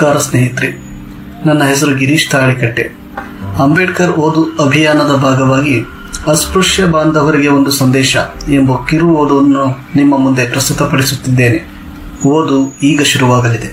ನಮಸ್ಕಾರ ಸ್ನೇಹಿತರೆ ನನ್ನ ಹೆಸರು ಗಿರೀಶ್ ತಾಳಿಕಟ್ಟೆ ಅಂಬೇಡ್ಕರ್ ಓದು ಅಭಿಯಾನದ ಭಾಗವಾಗಿ ಅಸ್ಪೃಶ್ಯ ಬಾಂಧವರಿಗೆ ಒಂದು ಸಂದೇಶ ಎಂಬ ಕಿರು ಓದನ್ನು ನಿಮ್ಮ ಮುಂದೆ ಪ್ರಸ್ತುತಪಡಿಸುತ್ತಿದ್ದೇನೆ ಓದು ಈಗ ಶುರುವಾಗಲಿದೆ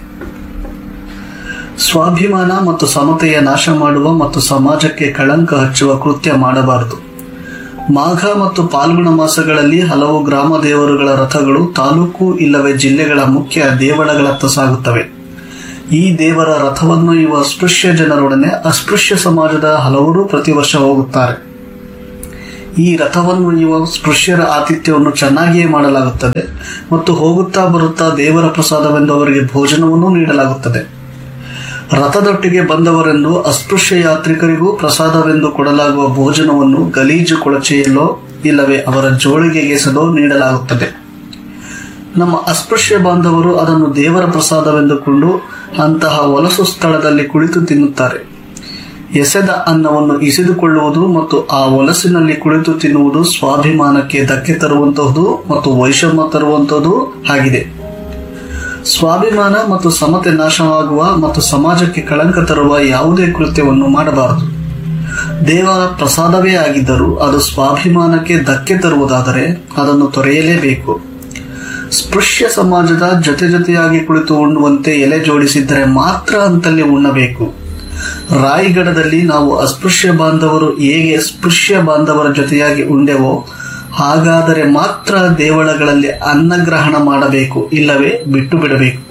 ಸ್ವಾಭಿಮಾನ ಮತ್ತು ಸಮತೆಯ ನಾಶ ಮಾಡುವ ಮತ್ತು ಸಮಾಜಕ್ಕೆ ಕಳಂಕ ಹಚ್ಚುವ ಕೃತ್ಯ ಮಾಡಬಾರದು ಮಾಘ ಮತ್ತು ಪಾಲ್ಗುಣ ಮಾಸಗಳಲ್ಲಿ ಹಲವು ಗ್ರಾಮ ದೇವರುಗಳ ರಥಗಳು ತಾಲೂಕು ಇಲ್ಲವೇ ಜಿಲ್ಲೆಗಳ ಮುಖ್ಯ ದೇವಳಗಳತ್ತ ಸಾಗುತ್ತವೆ ಈ ದೇವರ ರಥವನ್ನು ಇವ ಅಸ್ಪೃಶ್ಯ ಜನರೊಡನೆ ಅಸ್ಪೃಶ್ಯ ಸಮಾಜದ ಹಲವರು ಪ್ರತಿ ವರ್ಷ ಹೋಗುತ್ತಾರೆ ಈ ರಥವನ್ನು ಇವ ಸ್ಪೃಶ್ಯರ ಆತಿಥ್ಯವನ್ನು ಚೆನ್ನಾಗಿಯೇ ಮಾಡಲಾಗುತ್ತದೆ ಮತ್ತು ಹೋಗುತ್ತಾ ಬರುತ್ತಾ ದೇವರ ಪ್ರಸಾದವೆಂದು ಅವರಿಗೆ ಭೋಜನವನ್ನು ನೀಡಲಾಗುತ್ತದೆ ರಥದೊಟ್ಟಿಗೆ ಬಂದವರೆಂದು ಅಸ್ಪೃಶ್ಯ ಯಾತ್ರಿಕರಿಗೂ ಪ್ರಸಾದವೆಂದು ಕೊಡಲಾಗುವ ಭೋಜನವನ್ನು ಗಲೀಜು ಕೊಳಚೆಯಲ್ಲೋ ಇಲ್ಲವೇ ಅವರ ಜೋಳಿಗೆಗೆ ಎಸೆದೋ ನೀಡಲಾಗುತ್ತದೆ ನಮ್ಮ ಅಸ್ಪೃಶ್ಯ ಬಾಂಧವರು ಅದನ್ನು ದೇವರ ಪ್ರಸಾದವೆಂದುಕೊಂಡು ಅಂತಹ ಹೊಲಸು ಸ್ಥಳದಲ್ಲಿ ಕುಳಿತು ತಿನ್ನುತ್ತಾರೆ ಎಸೆದ ಅನ್ನವನ್ನು ಇಸಿದುಕೊಳ್ಳುವುದು ಮತ್ತು ಆ ಹೊಲಸಿನಲ್ಲಿ ಕುಳಿತು ತಿನ್ನುವುದು ಸ್ವಾಭಿಮಾನಕ್ಕೆ ಧಕ್ಕೆ ತರುವಂತಹುದು ಮತ್ತು ವೈಷಮ್ಯ ತರುವಂತಹುದು ಆಗಿದೆ ಸ್ವಾಭಿಮಾನ ಮತ್ತು ಸಮತೆ ನಾಶವಾಗುವ ಮತ್ತು ಸಮಾಜಕ್ಕೆ ಕಳಂಕ ತರುವ ಯಾವುದೇ ಕೃತ್ಯವನ್ನು ಮಾಡಬಾರದು ದೇವರ ಪ್ರಸಾದವೇ ಆಗಿದ್ದರೂ ಅದು ಸ್ವಾಭಿಮಾನಕ್ಕೆ ಧಕ್ಕೆ ತರುವುದಾದರೆ ಅದನ್ನು ತೊರೆಯಲೇಬೇಕು ಸ್ಪೃಶ್ಯ ಸಮಾಜದ ಜೊತೆ ಜೊತೆಯಾಗಿ ಕುಳಿತು ಉಣ್ಣುವಂತೆ ಎಲೆ ಜೋಡಿಸಿದ್ದರೆ ಮಾತ್ರ ಅಂತಲ್ಲಿ ಉಣ್ಣಬೇಕು ರಾಯಗಢದಲ್ಲಿ ನಾವು ಅಸ್ಪೃಶ್ಯ ಬಾಂಧವರು ಹೇಗೆ ಸ್ಪೃಶ್ಯ ಬಾಂಧವರ ಜೊತೆಯಾಗಿ ಉಂಡೆವೋ ಹಾಗಾದರೆ ಮಾತ್ರ ದೇವಳಗಳಲ್ಲಿ ಅನ್ನಗ್ರಹಣ ಮಾಡಬೇಕು ಇಲ್ಲವೇ ಬಿಟ್ಟು ಬಿಡಬೇಕು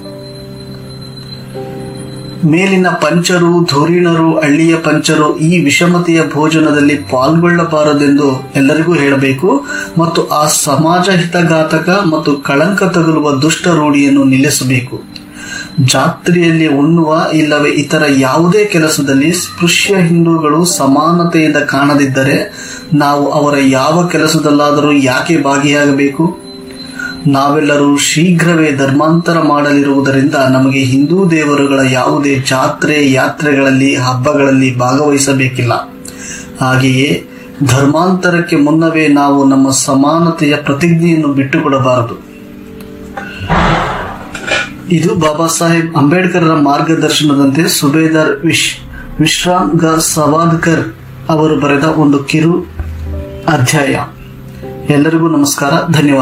ಮೇಲಿನ ಪಂಚರು ಧುರೀಣರು ಹಳ್ಳಿಯ ಪಂಚರು ಈ ವಿಷಮತೆಯ ಭೋಜನದಲ್ಲಿ ಪಾಲ್ಗೊಳ್ಳಬಾರದೆಂದು ಎಲ್ಲರಿಗೂ ಹೇಳಬೇಕು ಮತ್ತು ಆ ಸಮಾಜ ಹಿತಘಾತಕ ಮತ್ತು ಕಳಂಕ ತಗುಲುವ ದುಷ್ಟ ರೂಢಿಯನ್ನು ನಿಲ್ಲಿಸಬೇಕು ಜಾತ್ರೆಯಲ್ಲಿ ಉಣ್ಣುವ ಇಲ್ಲವೇ ಇತರ ಯಾವುದೇ ಕೆಲಸದಲ್ಲಿ ಸ್ಪೃಶ್ಯ ಹಿಂದೂಗಳು ಸಮಾನತೆಯಿಂದ ಕಾಣದಿದ್ದರೆ ನಾವು ಅವರ ಯಾವ ಕೆಲಸದಲ್ಲಾದರೂ ಯಾಕೆ ಭಾಗಿಯಾಗಬೇಕು ನಾವೆಲ್ಲರೂ ಶೀಘ್ರವೇ ಧರ್ಮಾಂತರ ಮಾಡಲಿರುವುದರಿಂದ ನಮಗೆ ಹಿಂದೂ ದೇವರುಗಳ ಯಾವುದೇ ಜಾತ್ರೆ ಯಾತ್ರೆಗಳಲ್ಲಿ ಹಬ್ಬಗಳಲ್ಲಿ ಭಾಗವಹಿಸಬೇಕಿಲ್ಲ ಹಾಗೆಯೇ ಧರ್ಮಾಂತರಕ್ಕೆ ಮುನ್ನವೇ ನಾವು ನಮ್ಮ ಸಮಾನತೆಯ ಪ್ರತಿಜ್ಞೆಯನ್ನು ಬಿಟ್ಟುಕೊಡಬಾರದು ಇದು ಬಾಬಾ ಸಾಹೇಬ್ ಅಂಬೇಡ್ಕರ್ರ ಮಾರ್ಗದರ್ಶನದಂತೆ ಸುಬೇದಾರ್ ವಿಶ್ ವಿಶ್ರಾಮ್ ಗ ಸವಾದ್ಕರ್ ಅವರು ಬರೆದ ಒಂದು ಕಿರು ಅಧ್ಯಾಯ ಎಲ್ಲರಿಗೂ ನಮಸ್ಕಾರ ಧನ್ಯವಾದ